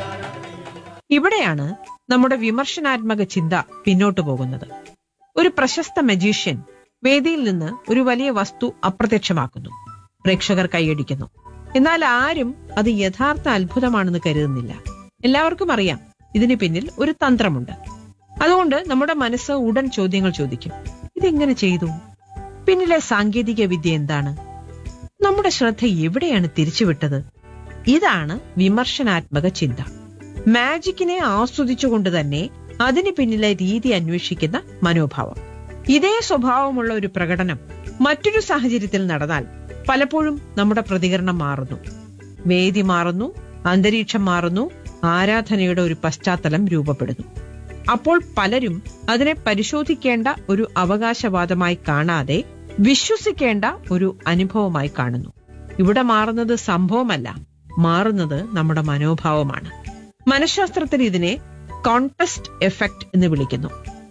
ഇവിടെയാണ് നമ്മുടെ വിമർശനാത്മക ചിന്ത പിന്നോട്ടു പോകുന്നത് ഒരു പ്രശസ്ത മജീഷ്യൻ വേദിയിൽ നിന്ന് ഒരു വലിയ വസ്തു അപ്രത്യക്ഷമാക്കുന്നു പ്രേക്ഷകർ കൈയടിക്കുന്നു എന്നാൽ ആരും അത് യഥാർത്ഥ അത്ഭുതമാണെന്ന് കരുതുന്നില്ല എല്ലാവർക്കും അറിയാം ഇതിന് പിന്നിൽ ഒരു തന്ത്രമുണ്ട് അതുകൊണ്ട് നമ്മുടെ മനസ്സ് ഉടൻ ചോദ്യങ്ങൾ ചോദിക്കും ഇതെങ്ങനെ ചെയ്തു പിന്നിലെ സാങ്കേതിക വിദ്യ എന്താണ് നമ്മുടെ ശ്രദ്ധ എവിടെയാണ് തിരിച്ചുവിട്ടത് ഇതാണ് വിമർശനാത്മക ചിന്ത മാജിക്കിനെ ആസ്വദിച്ചുകൊണ്ട് തന്നെ അതിന് പിന്നിലെ രീതി അന്വേഷിക്കുന്ന മനോഭാവം ഇതേ സ്വഭാവമുള്ള ഒരു പ്രകടനം മറ്റൊരു സാഹചര്യത്തിൽ നടന്നാൽ പലപ്പോഴും നമ്മുടെ പ്രതികരണം മാറുന്നു വേദി മാറുന്നു അന്തരീക്ഷം മാറുന്നു ആരാധനയുടെ ഒരു പശ്ചാത്തലം രൂപപ്പെടുന്നു അപ്പോൾ പലരും അതിനെ പരിശോധിക്കേണ്ട ഒരു അവകാശവാദമായി കാണാതെ വിശ്വസിക്കേണ്ട ഒരു അനുഭവമായി കാണുന്നു ഇവിടെ മാറുന്നത് സംഭവമല്ല മാറുന്നത് നമ്മുടെ മനോഭാവമാണ് മനഃശാസ്ത്രത്തിൽ ഇതിനെ കോൺടെസ്റ്റ് എഫക്റ്റ് എന്ന് വിളിക്കുന്നു